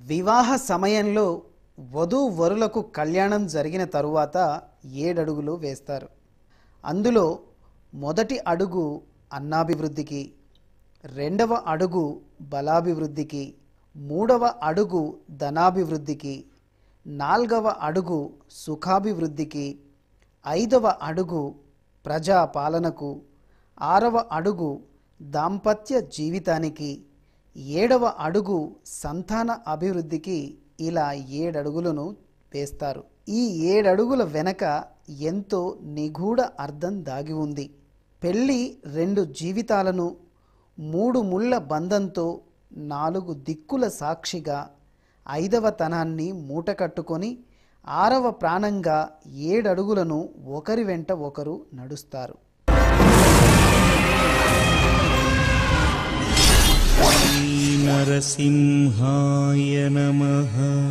వివాహ సమయంలో వధూ వరులకు కళ్యాణం జరిగిన తరువాత ఏడడుగులు వేస్తారు అందులో మొదటి అడుగు అన్నాభివృద్ధికి రెండవ అడుగు బలాభివృద్ధికి మూడవ అడుగు ధనాభివృద్ధికి నాల్గవ అడుగు సుఖాభివృద్ధికి ఐదవ అడుగు ప్రజా పాలనకు ఆరవ అడుగు దాంపత్య జీవితానికి ఏడవ అడుగు సంతాన అభివృద్ధికి ఇలా ఏడడుగులను వేస్తారు ఈ ఏడడుగుల వెనక ఎంతో నిగూఢ అర్థం దాగి ఉంది పెళ్ళి రెండు జీవితాలను మూడు ముళ్ళ బంధంతో నాలుగు దిక్కుల సాక్షిగా ఐదవ తనాన్ని మూటకట్టుకొని ఆరవ ప్రాణంగా ఏడడుగులను ఒకరి వెంట ఒకరు నడుస్తారు नरसिंहाय नमः